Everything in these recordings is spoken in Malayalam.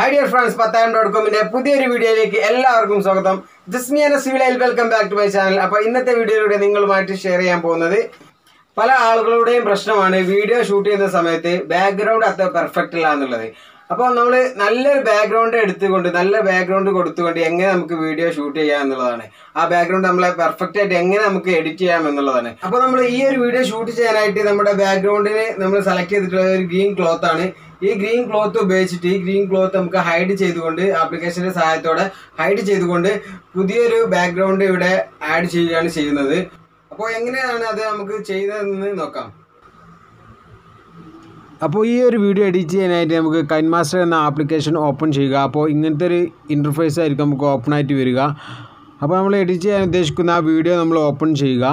high dear friends Pathayam dot കോമിന്റെ പുതിയൊരു വീഡിയോയിലേക്ക് എല്ലാവർക്കും സ്വാഗതം ജസ്മിയാന സിവിലൈൽ welcome back to my channel അപ്പോൾ ഇന്നത്തെ വീഡിയോയിലൂടെ നിങ്ങളുമായിട്ട് ഷെയർ ചെയ്യാൻ പോകുന്നത് പല ആളുകളുടെയും പ്രശ്നമാണ് വീഡിയോ ഷൂട്ട് ചെയ്യുന്ന സമയത്ത് ബാക്ക്ഗ്രൗണ്ട് അത്ര പെർഫെക്റ്റ് അല്ല എന്നുള്ളത് അപ്പോൾ നമ്മൾ നല്ലൊരു ബാക്ക്ഗ്രൗണ്ട് എടുത്തുകൊണ്ട് നല്ല ബാക്ക്ഗ്രൗണ്ട് കൊടുത്തുകൊണ്ട് എങ്ങനെ നമുക്ക് വീഡിയോ ഷൂട്ട് ചെയ്യാം എന്നുള്ളതാണ് ആ ബാക്ക്ഗ്രൗണ്ട് നമ്മളെ പെർഫെക്റ്റ് ആയിട്ട് എങ്ങനെ നമുക്ക് എഡിറ്റ് ചെയ്യാം എന്നുള്ളതാണ് അപ്പോൾ നമ്മൾ ഈ ഒരു വീഡിയോ ഷൂട്ട് ചെയ്യാനായിട്ട് നമ്മുടെ ബാക്ക്ഗ്രൗണ്ടിന് നമ്മൾ സെലക്ട് ചെയ്തിട്ടുള്ള ഒരു ഗ്രീൻ ക്ലോത്ത് ആണ് ഈ ഗ്രീൻ ക്ലോത്ത് ഉപയോഗിച്ചിട്ട് ഈ ഗ്രീൻ ക്ലോത്ത് നമുക്ക് ഹൈഡ് ചെയ്തുകൊണ്ട് ആപ്ലിക്കേഷന്റെ സഹായത്തോടെ ഹൈഡ് ചെയ്തുകൊണ്ട് പുതിയൊരു ബാക്ക്ഗ്രൗണ്ട് ഇവിടെ ആഡ് ചെയ്യുകയാണ് ചെയ്യുന്നത് അപ്പോൾ എങ്ങനെയാണ് അത് നമുക്ക് ചെയ്തതെന്ന് നോക്കാം അപ്പോൾ ഈ ഒരു വീഡിയോ എഡിറ്റ് ചെയ്യാനായിട്ട് നമുക്ക് കൈൻ മാസ്റ്റർ എന്ന ആപ്ലിക്കേഷൻ ഓപ്പൺ ചെയ്യുക അപ്പോൾ ഇങ്ങനത്തെ ഒരു ഇൻ്റർഫേസ് ആയിരിക്കും നമുക്ക് ഓപ്പൺ ആയിട്ട് വരിക അപ്പോൾ നമ്മൾ എഡിറ്റ് ചെയ്യാൻ ഉദ്ദേശിക്കുന്ന ആ വീഡിയോ നമ്മൾ ഓപ്പൺ ചെയ്യുക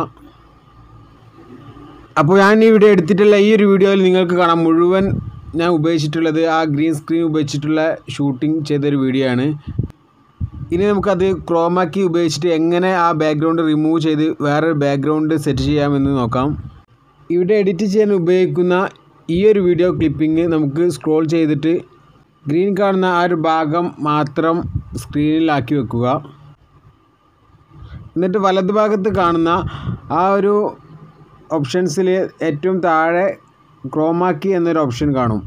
അപ്പോൾ ഞാൻ ഈ വീഡിയോ എടുത്തിട്ടുള്ള ഈ ഒരു വീഡിയോയിൽ നിങ്ങൾക്ക് കാണാം മുഴുവൻ ഞാൻ ഉപയോഗിച്ചിട്ടുള്ളത് ആ ഗ്രീൻ സ്ക്രീൻ ഉപയോഗിച്ചിട്ടുള്ള ഷൂട്ടിംഗ് ചെയ്തൊരു വീഡിയോ ആണ് ഇനി നമുക്കത് ക്രോമാക്കി ഉപയോഗിച്ചിട്ട് എങ്ങനെ ആ ബാക്ക്ഗ്രൗണ്ട് റിമൂവ് ചെയ്ത് വേറൊരു ബാക്ക്ഗ്രൗണ്ട് സെറ്റ് ചെയ്യാമെന്ന് നോക്കാം ഇവിടെ എഡിറ്റ് ചെയ്യാൻ ഉപയോഗിക്കുന്ന ഈ ഒരു വീഡിയോ ക്ലിപ്പിംഗ് നമുക്ക് സ്ക്രോൾ ചെയ്തിട്ട് ഗ്രീൻ കാണുന്ന ആ ഒരു ഭാഗം മാത്രം സ്ക്രീനിലാക്കി വെക്കുക എന്നിട്ട് വലതുഭാഗത്ത് കാണുന്ന ആ ഒരു ഓപ്ഷൻസിൽ ഏറ്റവും താഴെ ക്രോമാക്കി എന്നൊരു ഓപ്ഷൻ കാണും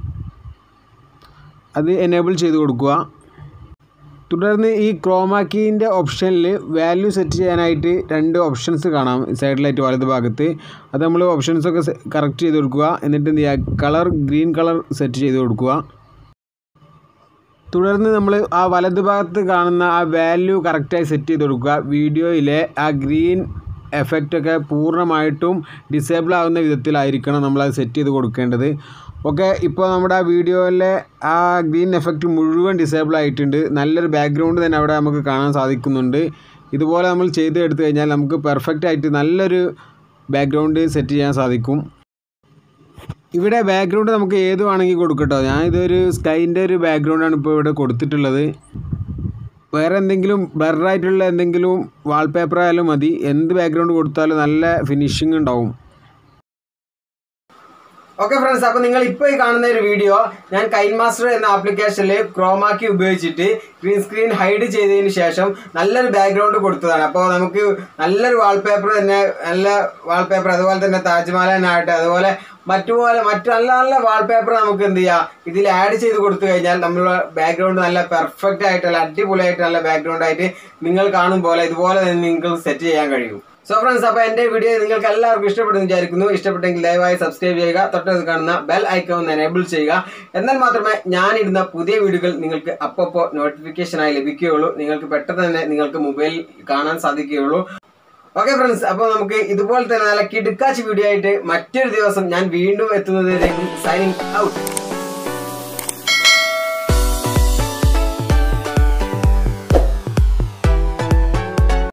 അത് എനേബിൾ ചെയ്ത് കൊടുക്കുക തുടർന്ന് ഈ ക്രോമാക്കീൻ്റെ ഓപ്ഷനിൽ വാല്യൂ സെറ്റ് ചെയ്യാനായിട്ട് രണ്ട് ഓപ്ഷൻസ് കാണാം സൈഡിലായിട്ട് വലത് ഭാഗത്ത് അത് നമ്മൾ ഓപ്ഷൻസൊക്കെ കറക്റ്റ് ചെയ്ത് കൊടുക്കുക എന്നിട്ട് എന്ത് ചെയ്യുക കളർ ഗ്രീൻ കളർ സെറ്റ് ചെയ്ത് കൊടുക്കുക തുടർന്ന് നമ്മൾ ആ വലത് ഭാഗത്ത് കാണുന്ന ആ വാല്യൂ കറക്റ്റായി സെറ്റ് ചെയ്ത് കൊടുക്കുക വീഡിയോയിലെ ആ ഗ്രീൻ എഫക്റ്റ് ഒക്കെ പൂർണ്ണമായിട്ടും ഡിസേബിൾ ആകുന്ന വിധത്തിലായിരിക്കണം നമ്മളത് സെറ്റ് ചെയ്ത് കൊടുക്കേണ്ടത് ഓക്കെ ഇപ്പോൾ നമ്മുടെ ആ വീഡിയോയിലെ ആ ഗ്രീൻ എഫക്റ്റ് മുഴുവൻ ഡിസേബിൾ ആയിട്ടുണ്ട് നല്ലൊരു ബാക്ക്ഗ്രൗണ്ട് തന്നെ അവിടെ നമുക്ക് കാണാൻ സാധിക്കുന്നുണ്ട് ഇതുപോലെ നമ്മൾ ചെയ്ത് എടുത്തു കഴിഞ്ഞാൽ നമുക്ക് പെർഫെക്റ്റ് ആയിട്ട് നല്ലൊരു ബാക്ക്ഗ്രൗണ്ട് സെറ്റ് ചെയ്യാൻ സാധിക്കും ഇവിടെ ബാക്ക്ഗ്രൗണ്ട് നമുക്ക് ഏത് വേണമെങ്കിൽ കൊടുക്കട്ടോ ഞാൻ ഇതൊരു സ്കൈൻ്റെ ഒരു ബാക്ക്ഗ്രൗണ്ടാണ് ഇപ്പോൾ ഇവിടെ കൊടുത്തിട്ടുള്ളത് വേറെ എന്തെങ്കിലും ബ്ലറായിട്ടുള്ള എന്തെങ്കിലും വാൾപേപ്പർ ആയാലും മതി എന്ത് ബാക്ക്ഗ്രൗണ്ട് കൊടുത്താലും നല്ല ഫിനിഷിംഗ് ഉണ്ടാവും ഓക്കെ ഫ്രണ്ട്സ് അപ്പോൾ നിങ്ങൾ ഇപ്പോൾ ഈ കാണുന്ന ഒരു വീഡിയോ ഞാൻ കൈൻ മാസ്റ്റർ എന്ന ആപ്ലിക്കേഷനിൽ ക്രോമാക്കി ഉപയോഗിച്ചിട്ട് ഗ്രീൻ സ്ക്രീൻ ഹൈഡ് ചെയ്തതിന് ശേഷം നല്ലൊരു ബാക്ക്ഗ്രൗണ്ട് കൊടുത്തതാണ് അപ്പോൾ നമുക്ക് നല്ലൊരു വാൾപേപ്പർ തന്നെ നല്ല വാൾപേപ്പർ അതുപോലെ തന്നെ താജ്മഹലിനായിട്ട് അതുപോലെ മറ്റുപോലെ മറ്റു നല്ല നല്ല വാൾപേപ്പർ നമുക്ക് എന്ത് ചെയ്യാം ഇതിൽ ആഡ് ചെയ്ത് കൊടുത്തു കഴിഞ്ഞാൽ നമ്മളുടെ ബാക്ക്ഗ്രൗണ്ട് നല്ല പെർഫെക്റ്റ് ആയിട്ട് നല്ല അടിപൊളിയായിട്ട് നല്ല ബാക്ക്ഗ്രൗണ്ട് ആയിട്ട് നിങ്ങൾ കാണും പോലെ ഇതുപോലെ തന്നെ നിങ്ങൾക്ക് സെറ്റ് ചെയ്യാൻ കഴിയും സോ ഫ്രണ്ട്സ് അപ്പോൾ എൻ്റെ വീഡിയോ നിങ്ങൾക്ക് എല്ലാവർക്കും ഇഷ്ടപ്പെടുന്നു വിചാരിക്കുന്നു ഇഷ്ടപ്പെട്ടെങ്കിൽ ദയവായി സബ്സ്ക്രൈബ് ചെയ്യുക തൊട്ടത് കാണുന്ന ബെൽ ഐക്കൺ ഒന്ന് എനേബിൾ ചെയ്യുക എന്നാൽ മാത്രമേ ഞാനിടുന്ന പുതിയ വീഡിയോകൾ നിങ്ങൾക്ക് അപ്പോൾ നോട്ടിഫിക്കേഷനായി ലഭിക്കുകയുള്ളൂ നിങ്ങൾക്ക് പെട്ടെന്ന് തന്നെ നിങ്ങൾക്ക് മൊബൈൽ കാണാൻ സാധിക്കുകയുള്ളൂ ഓക്കെ ഫ്രണ്ട്സ് അപ്പോൾ നമുക്ക് ഇതുപോലെ തന്നെ നല്ല കിടുക്കാച്ച് വീഡിയോ ആയിട്ട് മറ്റൊരു ദിവസം ഞാൻ വീണ്ടും എത്തുന്നതിലേക്കും സൈനിങ് ഔട്ട്